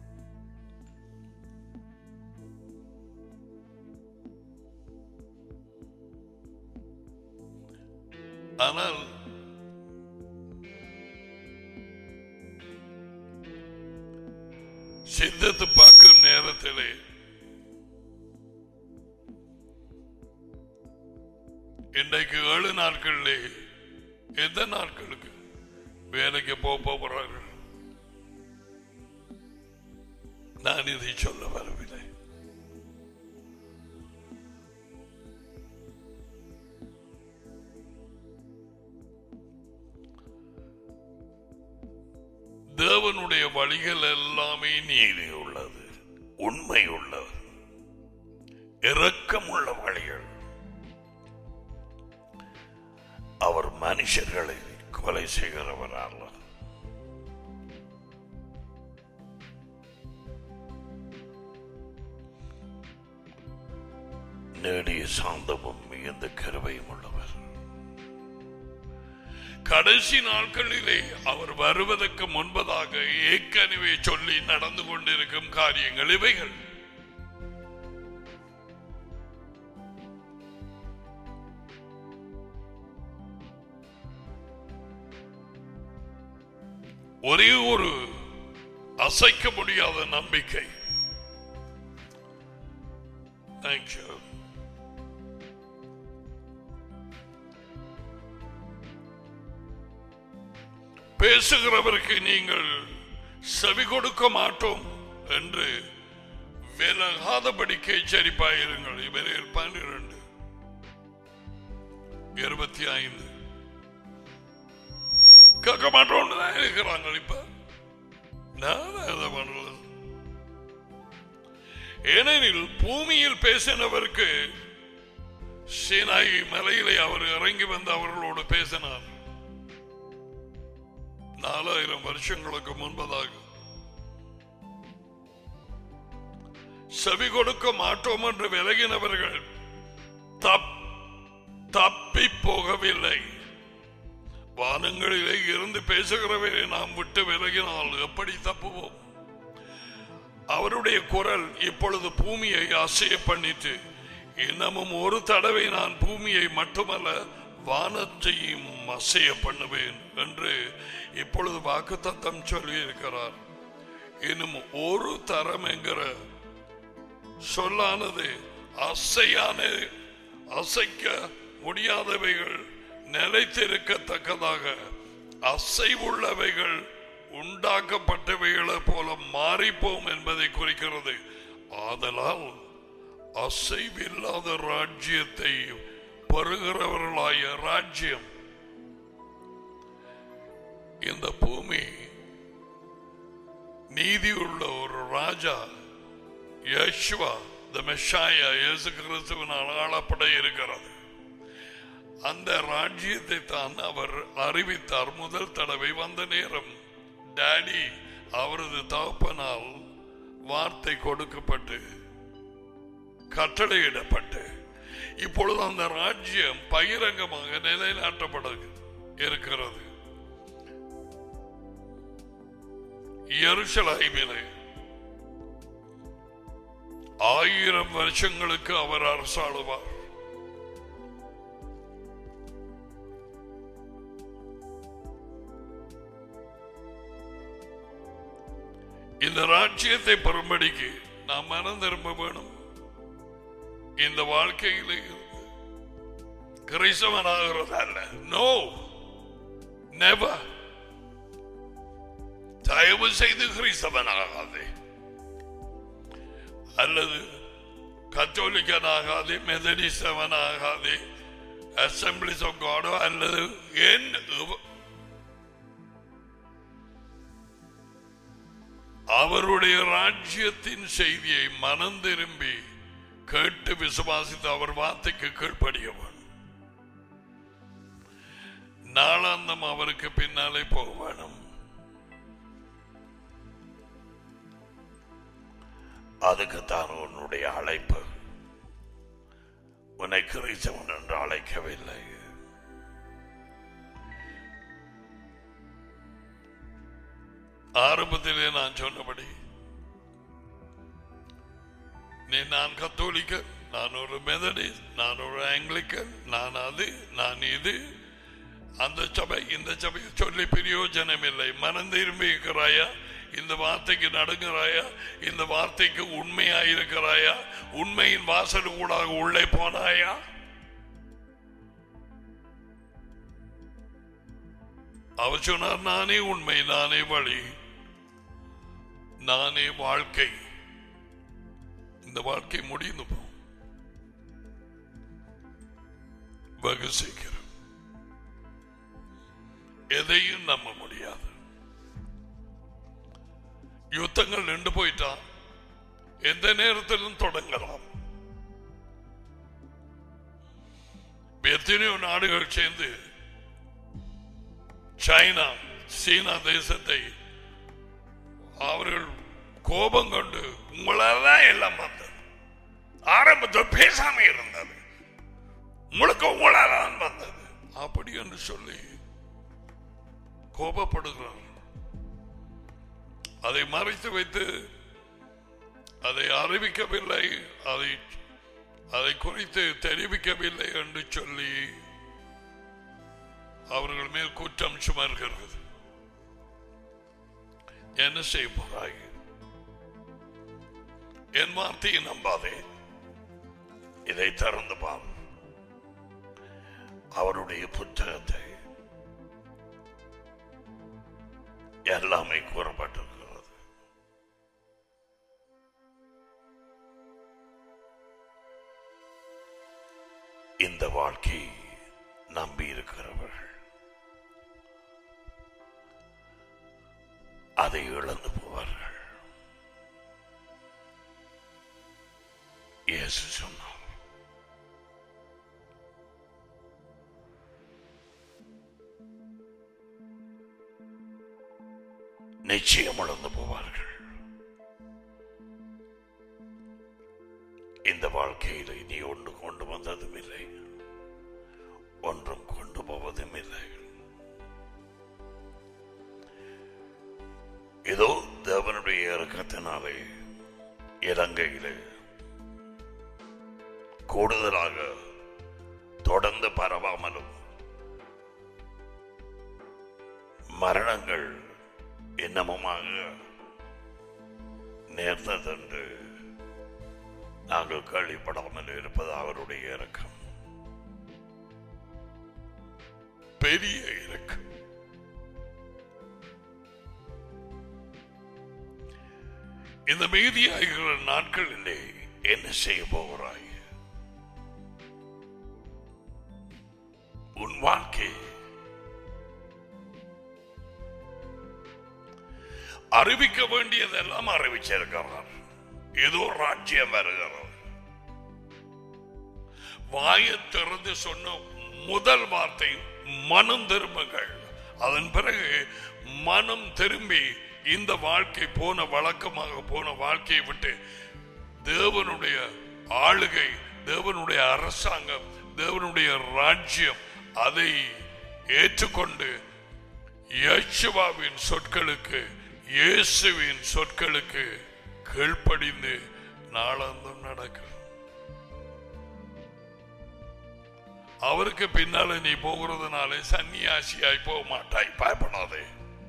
ஆனால் சிந்தித்து பார்க்கும் நேரத்திலே இன்றைக்கு ஏழு நாட்களிலே எந்த நாட்களுக்கு வேலைக்கு போக போகிறார்கள் நான் இதை சொல்ல வரவில்லை தேவனுடைய வழிகள் எல்லாமே நீதி உள்ளது உண்மை உள்ளது இரக்கமுள்ள வழிகள் அவர் மனுஷர்களை கொலை செய்கிறவர் அல்ல நேடிய சாந்தமும் மிகுந்த கருவையும் உள்ளவர் கடைசி நாட்களிலே அவர் வருவதற்கு முன்பதாக ஏற்கனவே சொல்லி நடந்து கொண்டிருக்கும் காரியங்கள் இவைகள் ஒரே ஒரு அசைக்க முடியாத நம்பிக்கை தேங்க்யூ பேசுகிறவருக்கு நீங்கள் செவி கொடுக்க மாட்டோம் என்று விலகாதபடிக்கு எச்சரிப்பாயிருங்கள் இவரில் பன்னிரண்டு இருபத்தி ஐந்து கேட்க மாட்டோம்னு தான் இருக்கிறாங்க இப்ப நான் அதை பண்ணல ஏனெனில் பூமியில் பேசினவருக்கு சீனாய் மலையிலே அவர் இறங்கி வந்து அவர்களோடு பேசினார் நாலாயிரம் வருஷங்களுக்கு முன்பதாக செவி கொடுக்க மாட்டோம் என்று விலகினவர்கள் தப் தப்பி போகவில்லை வானங்களிலே இருந்து பேசுகிறவரை நாம் விட்டு விலகினால் எப்படி தப்புவோம் அவருடைய குரல் இப்பொழுது பூமியை அசைய பண்ணிட்டு இன்னமும் ஒரு தடவை நான் பூமியை மட்டுமல்ல வானத்தையும் அசைய பண்ணுவேன் என்று இப்பொழுது வாக்குத்தத்தம் சொல்லி இருக்கிறார் இன்னும் ஒரு தரம் என்கிற சொல்லானது அசையான அசைக்க முடியாதவைகள் நிலைத்திருக்கத்தக்கதாக அசைவுள்ளவைகள் உண்டாக்கப்பட்டவைகளை போல மாறிப்போம் என்பதை குறிக்கிறது ஆதலால் அசைவில்லாத ராஜ்யத்தை பெறுகிறவர்களாய ராஜ்யம் இந்த பூமி நீதியுள்ள ஒரு ராஜா யேசுவா த மெஷாயா இயேசு கிறிஸ்துவினால் ஆளப்பட இருக்கிறது அந்த ராஜ்யத்தை தான் அவர் அறிவித்தார் முதல் தடவை வந்த நேரம் டாடி அவரது தகப்பனால் வார்த்தை கொடுக்கப்பட்டு கட்டளையிடப்பட்டு இப்பொழுது அந்த ராஜ்யம் பகிரங்கமாக நிலைநாட்டப்பட இருக்கிறது எருசலேமிலே ஆயிரம் வருஷங்களுக்கு அவர் அரசாளுவார் இந்த ராஜ்யத்தை பெறும்படிக்கு நாம் மனம் திரும்ப வேணும் இந்த வாழ்க்கையில இருந்து கிறிஸ்தவனாகிறது அல்ல நோ நெவர் தயவு செய்து கிறிஸ்தவனாகாதே அல்லது கத்தோலிக்கனாகாதே மெதடிஸ்தவனாகாதே அசம்பிளிஸ் ஆஃப் காடோ அல்லது என் அவருடைய ராஜ்யத்தின் செய்தியை மனம் திரும்பி கேட்டு விசுவாசித்து அவர் வார்த்தைக்கு கீழ்ப்படியவன் நாளாந்தம் அவருக்கு பின்னாலே போக வேணும் அதுக்குத்தான் உன்னுடைய அழைப்பு உன்னை கிறிஸ்தவன் என்று அழைக்கவில்லை ஆரம்பத்திலே நான் சொன்னபடி நீ நான் கத்தோலிக்க நான் ஒரு மெதடிஸ்ட் நான் ஒரு ஆங்கிலிக்கன் நான் அது நான் இது அந்த சபை இந்த சபை சொல்லி பிரயோஜனம் இல்லை மனம் திரும்பி இருக்கிறாயா இந்த வார்த்தைக்கு நடுங்கிறாயா இந்த வார்த்தைக்கு உண்மையா இருக்கிறாயா உண்மையின் வாசல் கூட உள்ளே போனாயா அவர் சொன்னார் நானே உண்மை நானே வழி நானே வாழ்க்கை இந்த வாழ்க்கை முடிந்து போகும் வெகு சீக்கிரம் எதையும் நம்ப முடியாது யுத்தங்கள் நின்று போயிட்டா எந்த நேரத்திலும் தொடங்கலாம் எத்தனையோ நாடுகள் சேர்ந்து சைனா சீனா தேசத்தை அவர்கள் கோபம் கொண்டு உங்களால தான் எல்லாம் வந்தது ஆரம்பத்தில் பேசாம இருந்தது உங்களுக்கு உங்களால தான் வந்தது அப்படி என்று சொல்லி கோபப்படுகிறார் அதை மறைத்து வைத்து அதை அறிவிக்கவில்லை அதை அதை குறித்து தெரிவிக்கவில்லை என்று சொல்லி அவர்கள் மேல் குற்றம் சுமர்கிறது என்ன செய்ய போறாய் என் வார்த்தையை நம்பாதே இதை திறந்து பார் அவருடைய புத்தகத்தை எல்லாமே கூறப்பட்டிருக்கிறது இந்த வாழ்க்கை நம்பி இருக்கிறவர்கள் அதை இழந்து போவார்கள் இயேசு சொன்னார் நிச்சயம் இழந்து போவார்கள் இந்த வாழ்க்கையில் இனி ஒன்று கொண்டு வந்ததும் இல்லை ஒன்றும் கொண்டு போவதும் இல்லை இதோ தேவனுடைய இறக்கத்தினாலே இலங்கையிலே கூடுதலாக தொடர்ந்து பரவாமலும் மரணங்கள் இன்னமுமாக நேர்ந்ததென்று நாங்கள் கேள்விப்படாமல் இருப்பது அவருடைய இறக்கம் பெரிய இறக்கம் இந்த மீதியாகிற நாட்களிலே என்ன செய்ய போகிறாய் உன் வாழ்க்கை அறிவிக்க வேண்டியதெல்லாம் அறிவிச்சிருக்கிறார் ஏதோ ராஜ்யம் வருகிறது வாயை திறந்து சொன்ன முதல் வார்த்தை மனம் திரும்புங்கள் அதன் பிறகு மனம் திரும்பி இந்த வாழ்க்கை போன வழக்கமாக போன வாழ்க்கையை விட்டு தேவனுடைய ஆளுகை தேவனுடைய அரசாங்கம் தேவனுடைய ராஜ்யம் அதை ஏற்றுக்கொண்டு யேசுவாவின் சொற்களுக்கு இயேசுவின் சொற்களுக்கு கீழ்ப்படிந்து நாளாந்தம் நடக்கும் அவருக்கு பின்னால நீ போகிறதுனால சன்னியாசியாய் போக மாட்டாய் பயப்படாதே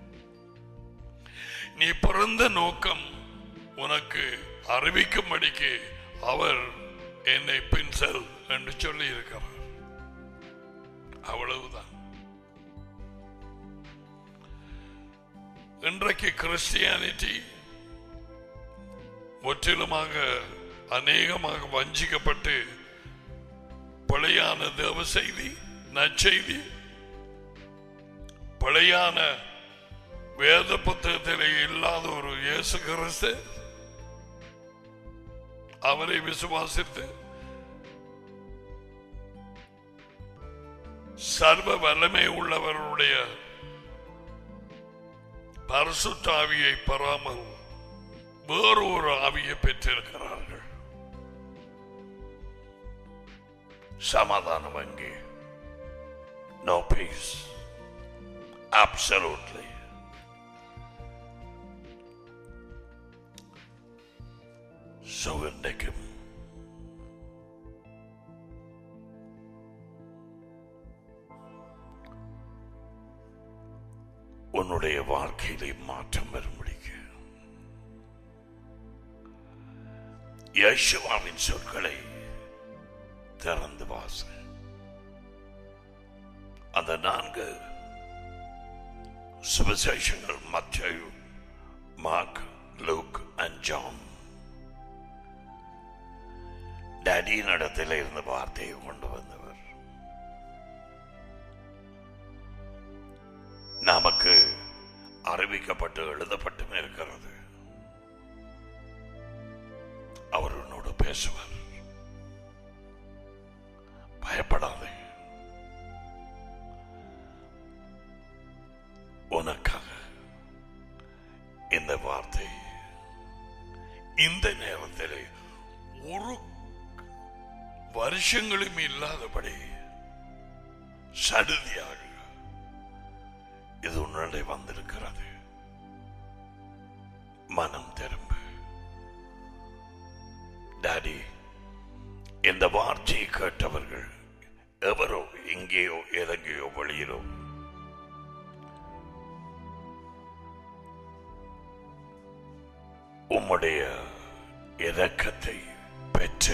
நீ பிறந்த நோக்கம் உனக்கு அறிவிக்கும்படிக்கு அவர் என்னை பின் செல் என்று சொல்லி இருக்கிறார் அவ்வளவுதான் இன்றைக்கு கிறிஸ்டியானிட்டி முற்றிலுமாக அநேகமாக வஞ்சிக்கப்பட்டு பிழையான தேவ செய்தி நற்செய்தி பிழையான வேத புத்தகத்திலே இல்லாத ஒரு இயேசு கிறிஸ்து அவரை விசுவாசித்து சர்வ வல்லமை உள்ளவருடைய பரிசுத்தாவியை பெறாமல் வேறு ஒரு ஆவியை பெற்றிருக்கிறார்கள் சமாதானம் அங்கே நோ பீஸ் அப்சலூட்லி சுகந்திக்கும் உன்னுடைய வாழ்க்கையிலே மாற்றம் வரும்படிக்கு யேசுவாவின் சொற்களை திறந்து வாச அந்த நான்கு சுவிசேஷங்கள் மத்தேயு மார்க் லூக் அண்ட் ஜான் டேடியின் இடத்துல இருந்த வார்த்தையை கொண்டு வந்தவர் நமக்கு அறிவிக்கப்பட்டு எழுதப்பட்டும் இருக்கிறது அவர் உன்னோடு பேசுவார் பயப்படாதே உனக்காக இந்த வார்த்தை இந்த நேரத்தில் ஒரு வருஷங்களும் இல்லாதபடி சடுதியாக இது உன்னிடை வந்திருக்கிறது மனம் திரும்ப டாடி இந்த வார்த்தையை கேட்டவர்கள் எவரோ எங்கேயோ எதங்கேயோ வெளியிலோ உம்முடைய இரக்கத்தை பெற்று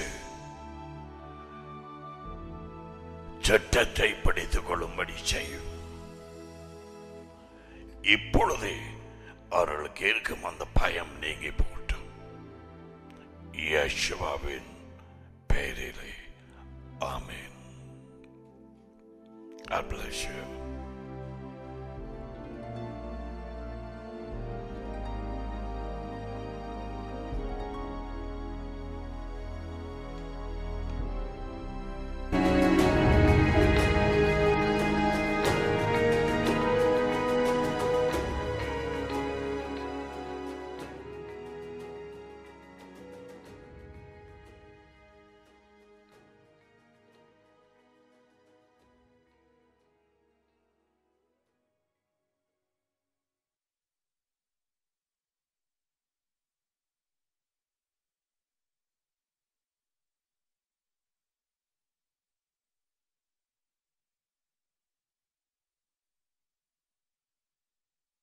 சட்டத்தை படித்துக் கொள்ளும்படி செய்யும் இப்பொழுதே அவர்களுக்கு இருக்கும் அந்த பயம் நீங்கி போகட்டும் யேசுவாவின் பெயரிலே ஆமென் God bless you.